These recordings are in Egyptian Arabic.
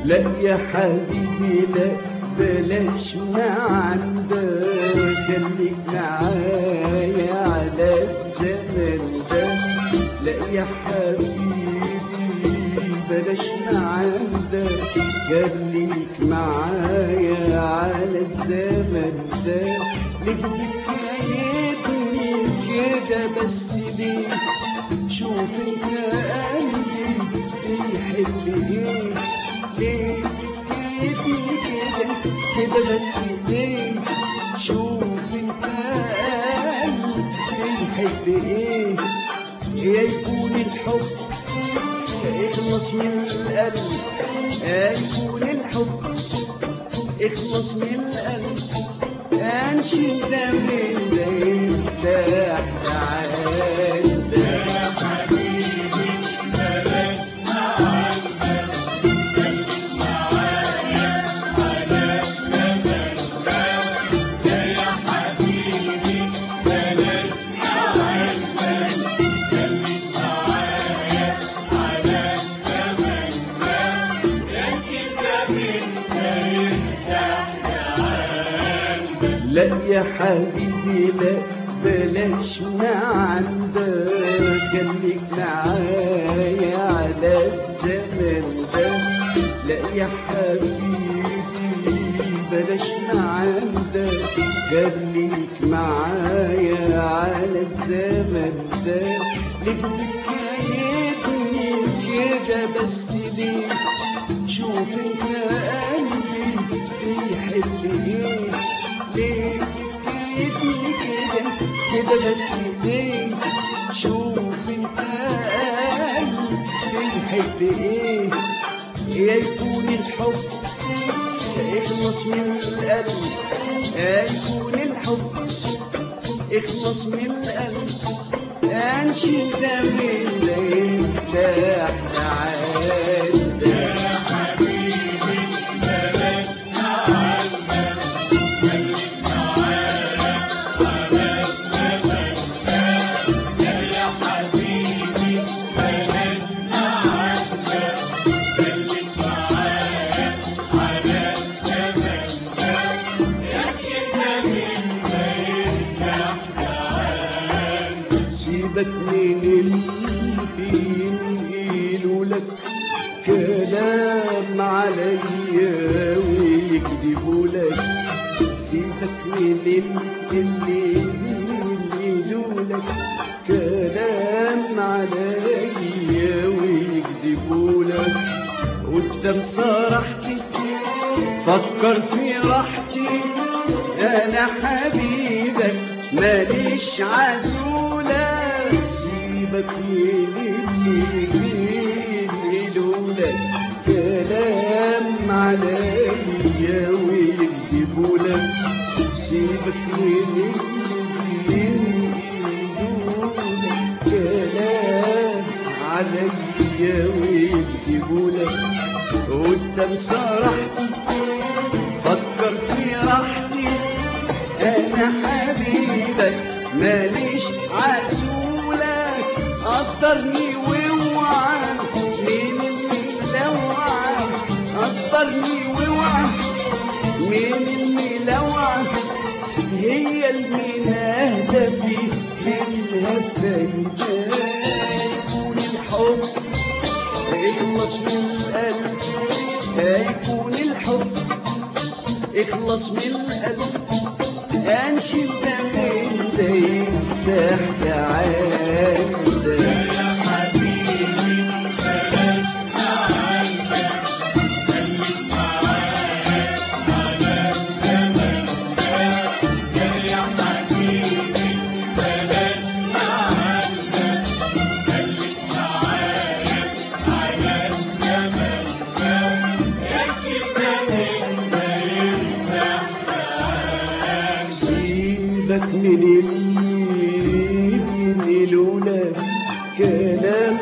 لا يا حبيبي لا بلاش ما عندك خليك معايا على الزمن ده لا يا حبيبي بلاش ما عندك خليك معايا على الزمن ده ليه بتكايدني كده بس ليه شوف انت قلبي بيحب ايه ليه بتكيفني كده كده بس ليه شوف انت قلبي بيحب ايه يا يكون الحب اخلص من القلب يا يكون الحب اخلص من القلب انشد ده من ده يرتاح تعال لا يا حبيبي لا بلاش ما عندك خليك معايا على الزمن ده لا يا حبيبي بلاش ما عندك خليك معايا على الزمن ده ليه بتكايدني كده بس ليه شوف انت قلبي بيحب ايه ليه بتكيفني كده كده بس ليه شوف انت قلبي بيحب ايه يا يكون الحب اخلص من القلب يا يكون الحب اخلص من القلب انشد ده من ده يرتاح تعال سيبك من اللي ينقلوا لك كلام عليا ويكذبوا لك سيبك من اللي ينقلوا لك كلام عليا ويكذبوا لك قدام صرحتي فكر في راحتي انا حبيبك ماليش عزولة سيبك من اللي يقولولك كلام عليا ويكذبولك سيبك من اللي يقولولك كلام عليا ويكذبولك قدام صرحتي فكر في راحتي انا حبيبك ماليش عزولك قدرني واوعى مين اللي لوعى قدرني واوعى مين اللي لوعى هي المناهدة في منها فايدة يكون الحب يخلص من القلب هيكون الحب اخلص من القلب انشد ده من ده يفتح تعال يا حبيبي بلاش عنك خليك معايا على الزمن ده يا حبيبي بلاش عنك خليك معايا على الزمن ده يا شتاء ده يرتاح تعال سيبك من اللي بينقلوا لك كلام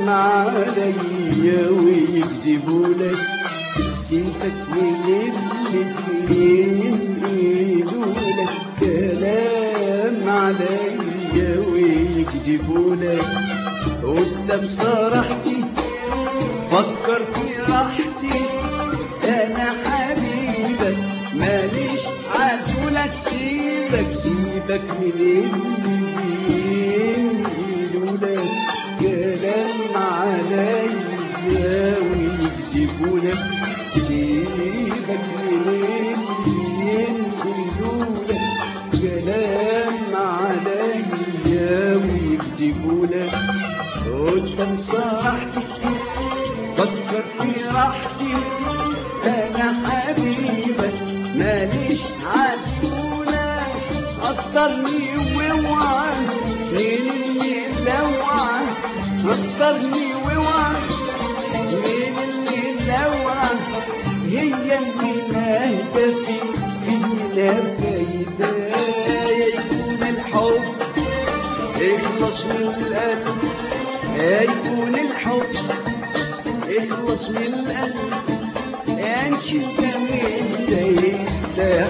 عليا ويكذبوا لك سيبك من اللي بينقلوا لك كلام عليا ويكذبوا لك قدام صرحتي فكر في راحتي انا حبيبك ماليش عزولك سيبك سيبك من اللي يقولولك كلام عليا ويكذبولك سيبك من اللي يقولولك كلام عليا ويكذبولك قدام صاحتي فكر في راحتي انا حبيبك ماليش عسولة قدرني واوعى مين اللي لوعى قدرني واوعى مين اللي لوعى هي اللي نهدى في فينا فايدة يكون الحب اخلص من القلب يكون الحب اخلص من القلب انشد من تحت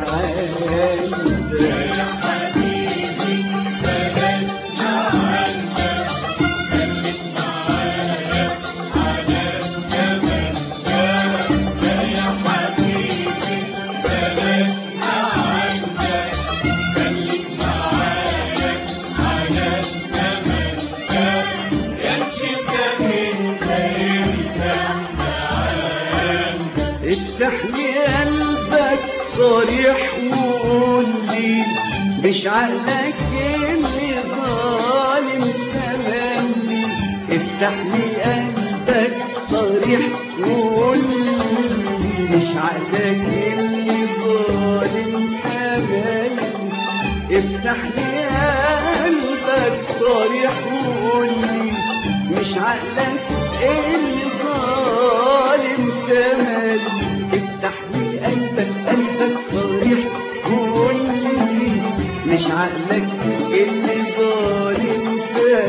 عندك يا حبيبي بلشنا عنك خليك معايا على الزمن ده يا حبيبي بلشنا عنك خليك معايا على الزمن ده يمشي كمين يركب معاك افتح لي قلبك صريح وقول لي مش عقلك اللي ظالم تملي افتح لي قلبك صريح وقول لي مش عقلك اللي ظالم تملي افتح لي قلبك صريح وقول لي مش عقلك اللي ظالم تملي افتح لي قلبك قلبك صريح وقول لي مش عقلك اللي ظالم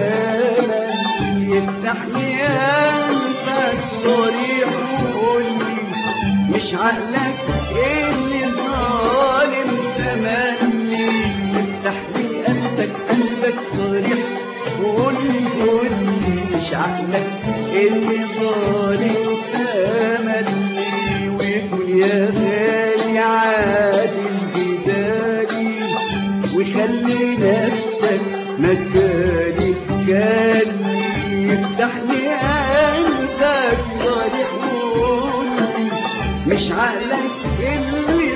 تملي افتح لي قلبك صريح وقول لي مش عقلك اللي ظالم تملي افتح لي قلبك قلبك صريح وقول لي قول لي مش عقلك اللي ظالم تملي ويكون يا غالي عادل بدالي وخلي نفسك مكاني كاني افتح لي قلبك صريح وقول لي مش عقلك اللي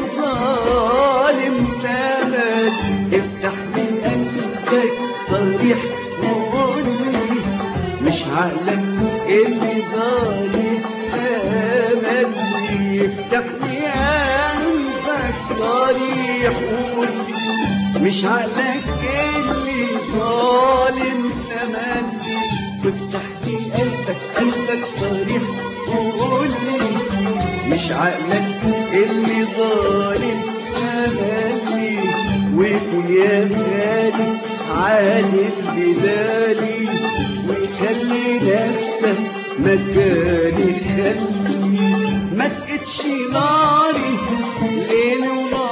ظالم تمل افتح لي قلبك صريح وقول لي مش عقلك اللي ظالم تمل افتح لي قلبك صريح وقول لي مش عقلك اللي ظالم تملي وافتح لي قلبك قلبك صريح وقول لي مش عقلك اللي ظالم تملي ويكون يا غالي عالم بدالي ويخلي نفسك مكاني خلي ما تقتش ناري ليل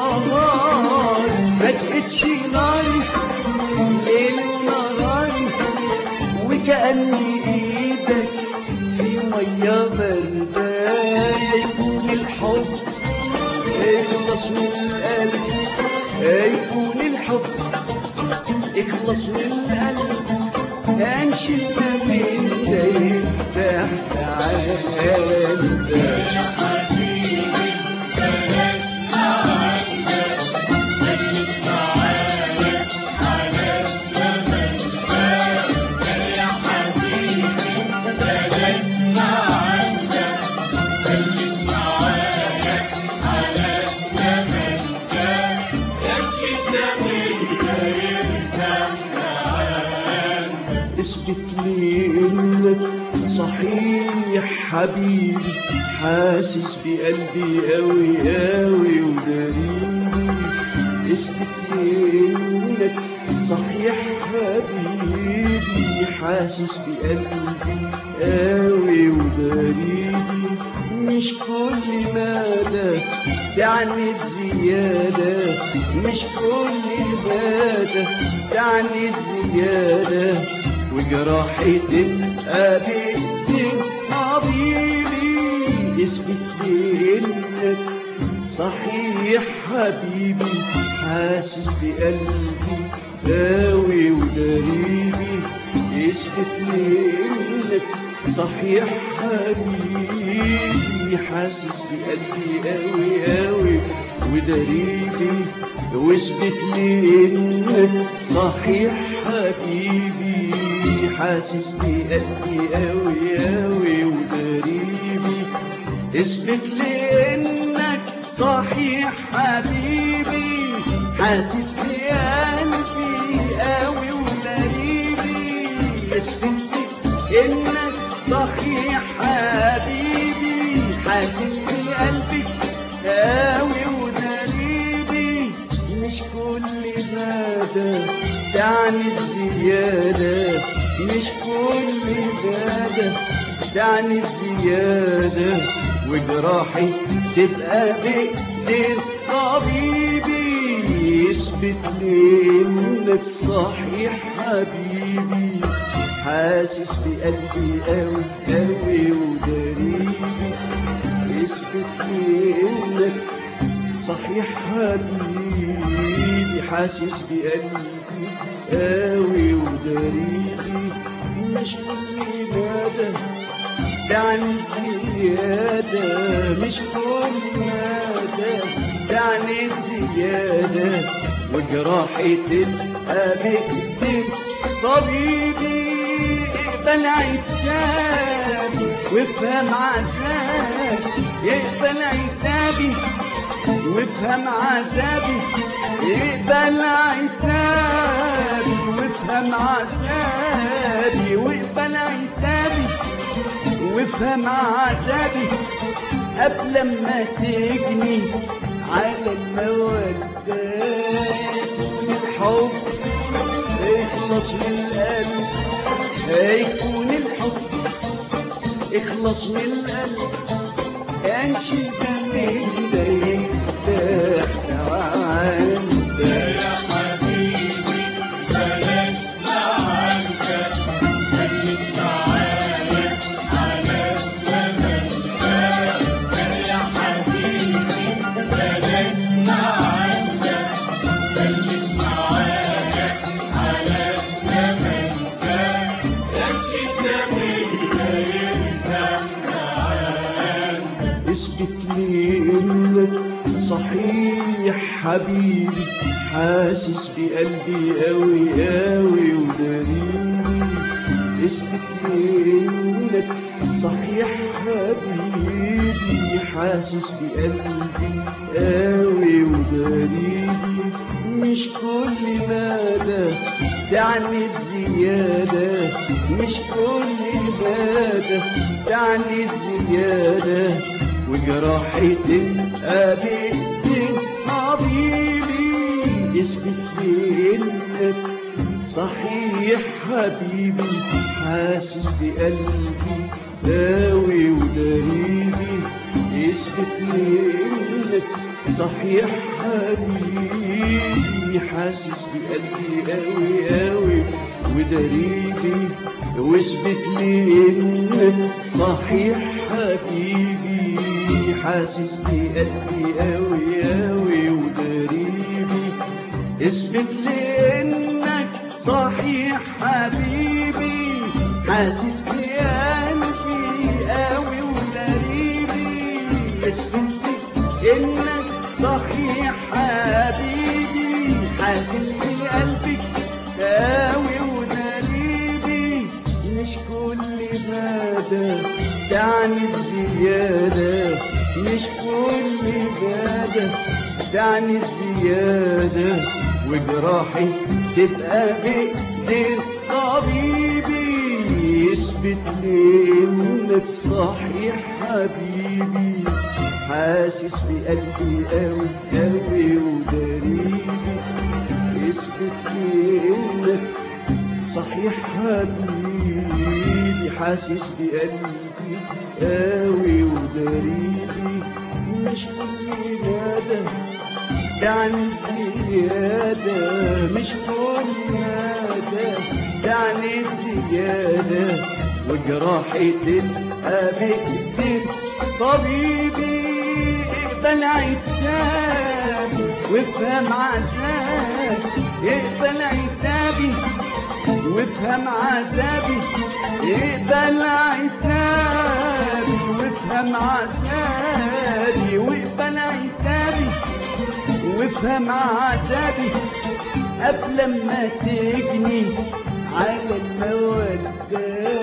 ونهار ما تقتش ناري ليل ونهار وكأني ايدك في مية باردة يكون الحب اخلص من القلب يكون الحب اخلص من القلب انشد من داير تحت عندك يا حبيبي بلشنا عنك خليك معايا على الزمن ده يا حبيبي بلشنا عنك خليك معايا على الزمن ده يمشي كمين يركب معاك اثبت لي انك صحيح حبيبي حاسس بقلبي قوي قوي وداريني اثبت لي انك صحيح حبيبي حاسس بقلبي قوي وداريني مش كل مدى تعنت زيادة مش كل مدى تعنت زيادة وجراحي تبقى بإيدك حبيبي اثبت لي انك صحيح حبيبي حاسس بقلبي داوي ودريبي اثبت لي انك صحيح حبيبي حاسس بقلبي قوي قوي ودريبي واثبت لي انك صحيح حبيبي حاسس بقلبي قوي قوي ودريبي اثبت لي انك صحيح حبيبي حاسس بقلبي قوي ودريبي اثبت لي انك صحيح حبيبي حاسس بقلبي قوي ودريبي مش كل مدى تعني زيادة مش كل مدى تعني زيادة وجراحي تبقى بإيدين طبيبي اثبت لي انك صحيح حبيبي حاسس بقلبي قوي قوي ودريبي اثبت لي انك صحيح حبيبي حاسس بقلبي قوي ودريبي مش كل مدى تعني زيادة مش كل مدى تعني زيادة وجراحي تبقى بإيدين طبيبي اقبل عتابي وافهم عذابي اقبل عتابي وافهم عذابي اقبل عتابي وافهم عذابي واقبل عتابي وافهم عذابي قبل ما تجني على المودة يكون الحب اخلص من القلب هيكون الحب اخلص من القلب انشي دمي ده يرتاح عندك يا حبيبي بلاش معاك خليك معايا على الزمن ده يا حبيبي بلاش معاك خليك معايا على الزمن ده امشي جميل يركب معاك اثبت لي انك صحيح حبيبي حاسس بقلبي قوي قوي ودريبي اثبت لي انك صحيح حبيبي حاسس بقلبي قوي ودريبي مش كل مدى تعني زيادة مش كل مدى تعني زيادة وجراحي تبقى بإيدين حبيبي اثبت لي انك صحيح حبيبي حاسس بقلبي داوي ودريبي اثبت لي انك صحيح حبيبي حاسس بقلبي قوي قوي ودريبي واثبت لي انك صحيح حبيبي حاسس بقلبي قوي قوي ودريبي اثبت لي انك صحيح حبيبي حاسس بقلبي قوي ودريبي اثبت لي انك صحيح حبيبي حاسس بقلبي قوي ودريبي مش كل مدى تعني زيادة مش كل مدى تعني زيادة وجراحي تبقى بإيدين طبيبي اثبت لي انك صحيح حبيبي حاسس بقلبي قوي قوي ودريبي اثبت لي انك صحيح حبيبي حاسس بقلبي قوي ودريبي مش كل مدى يعني زيادة مش كل مدى يعني زيادة وجراحي تبقى بإيدين طبيبي اقبل عتابي وافهم عذابي اقبل عتابي وافهم عذابي اقبل عتابي وافهم عذابي واقبل عتابي وافهم عذابي قبل ما تجني على المودات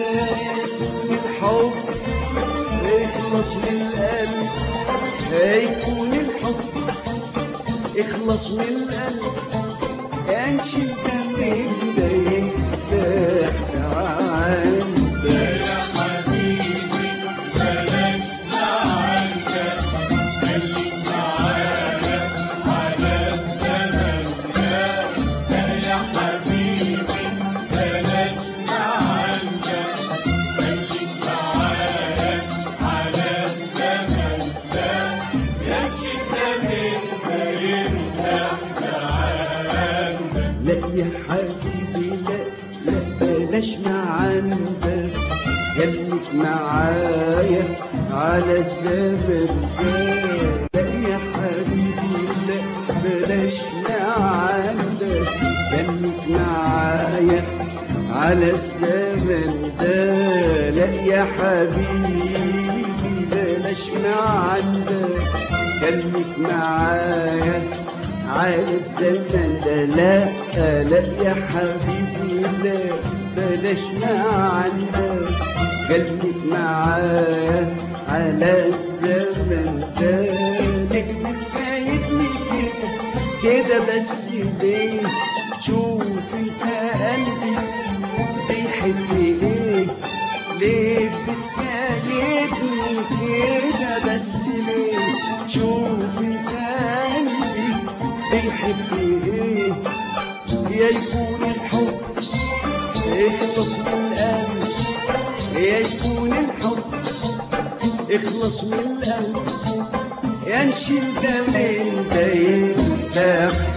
الحب اخلص من القلب هيكون الحب اخلص من القلب انشي من ده عندك يا حبيبي بلاش معاك خليك معايا على الزمن ده يا حبيبي بلاش معاك خليك معايا على الزمن ده يا شتا من يرتاح عندك لا يا حبيبي لا لا بلاش ما عندك خليك معايا على الزمن ده لا يا حبيبي لا بلاش ما عندك خليك معايا على الزمن ده لا يا حبيبي بلاش ما عندك خليك معايا على الزمن ده لا لا يا حبيبي لا بلاش ما عندك قلبك معايا على الزمن ده لك بتفايتني كده كده بس ليه شوف انت قلبي بيحب ايه ليه بتكلمني كده بس ليه شوف انت قلبي بيحب ايه يا يكون الحب اخلص من القلب يا يكون الحب اخلص من القلب يا نشيل ده من ده يرتاح